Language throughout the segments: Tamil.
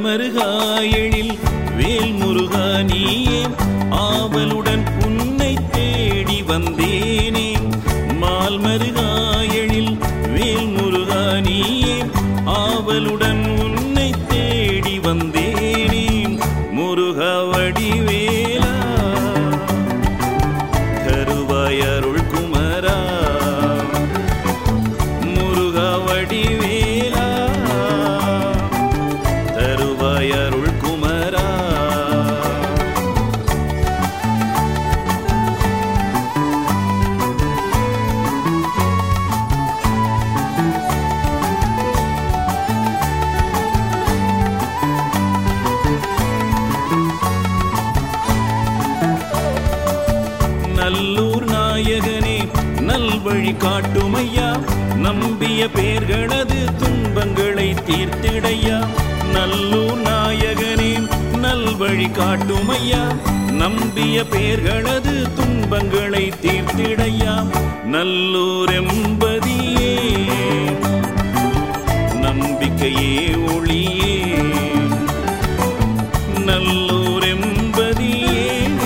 மருகா எழில் வேல் முருகா நீயே ஆவலுடன் உன்னை தேடி வந்தேனே மால் மருகா எழில் வேல் முருகா நீயே ஆவலுடன் உன்னை தேடி வந்தேனே முருகா வடிவேலா தருவாய் அருள் குமரா முருகா வடிவேலா தருவாய் அருள் குமரா நல்லூர் நாயகனே நல்வழி காட்டுமையா நம்பிய பேர்களது துன்பங்களை தீர்த்திடையா நல்லூர் நாயகனே நல்வழி காட்டுமையா நம்பிய பேர்களது துன்பங்களை தீர்த்திடையா நல்லூர் எம்பதியே நம்பிக்கையே ஒளியே நல்லூர் எம்பதியே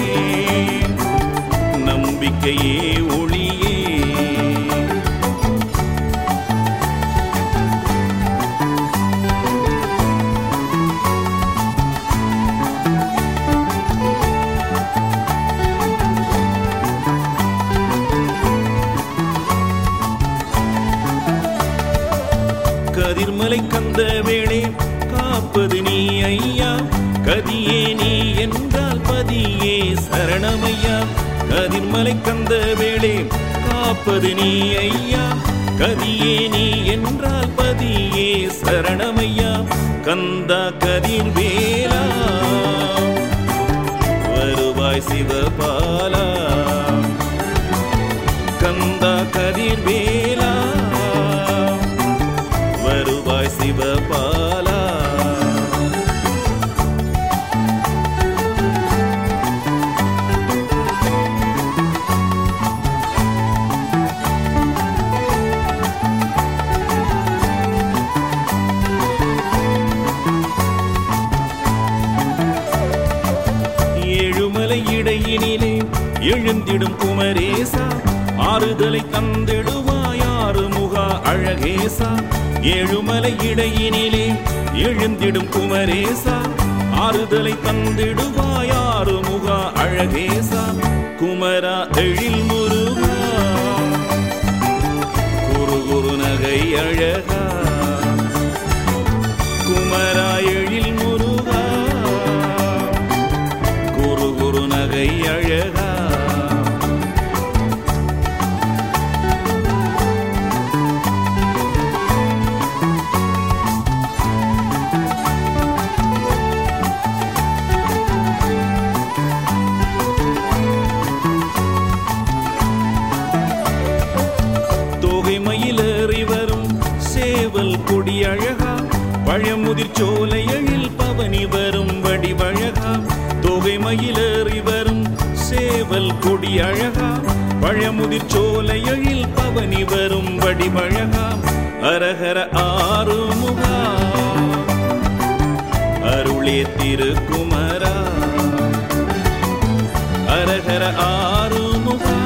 நம்பிக்கையே ஒளியே கதிர்மலை கந்த வேளே காப்பது நீ ஐயா கதியே நீ என்றால் பதியே சரணமையா கதிர்மலை கந்த வேளே காப்பது நீ ஐயா கதியே நீ என்றால் பதியே சரணமையா கந்தா கதிர் வேலா வருவாய் சிவபாலா கந்தா கதிர் வேலா வருவாய் சிவபாலா ஏழுமலை இடையினிலே எழுந்திடும் குமரேசா ஆறுதலை தந்திடுவாய் ஆறு முகா அழகேசா ஏழுமலை இடையினிலே எழுந்திடும் குமரேசா ஆறுதலை தந்திடுவாய் ஆறு முகா அழகேசா குமரா எழில் முருகா குரு குரு நகை அழகா குமரா எழில் முருகா குரு குரு நகை அழகா தோகை மயிலேறி வரும் சேவல் கொடி அழகா பழமுதிர் சோலை எழில் பவனி வரும் வடிவழகா தோகை மயிலேறி வரும் சேவல் கொடி அழகா பழமுதிர் சோலை எழில் பவனி வரும் வடிவழகா அரஹர ஆறுமுகா அருளே திருக்குமரா அரஹர ஆறுமுகா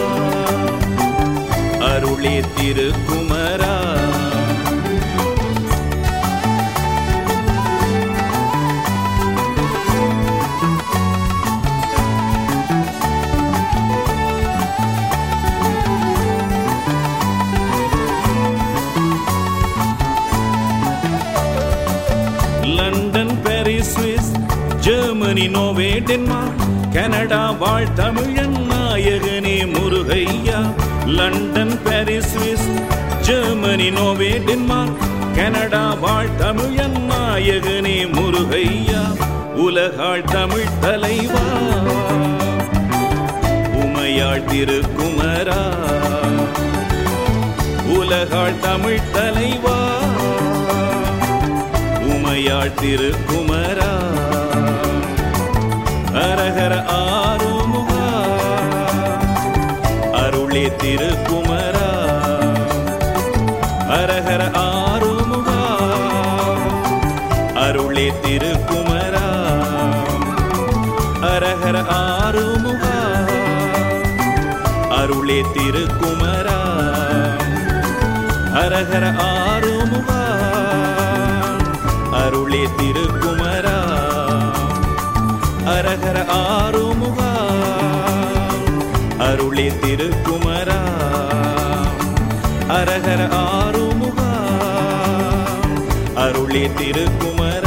அருளே திருக்குமரா London Paris Swiss Germany Norway Denmark Canada வாழ் தமிழன் நாயகனே முருகையா London Paris Swiss Germany Norway Denmark Canada வாழ் தமிழன் நாயகனே முருகையா உலகாள் தமிழ் தலைவா உமையாள் திருக்குமரா உலகாள் தமிழ் தலைவா உமையாள் திருக்குமரா அரஹர ஆறுமுகா அருளே திருக்குமரா அரஹர ஆறுமுகா அருளே திரு அருளே திருக்குமரா ஹரஹர ஆறுமுகா அருளே திருக்குமரா ஹரஹர ஆறுமுகா அருளே திருக்குமரா ஹரஹர ஆறுமுகா அருளே திருக்குமரா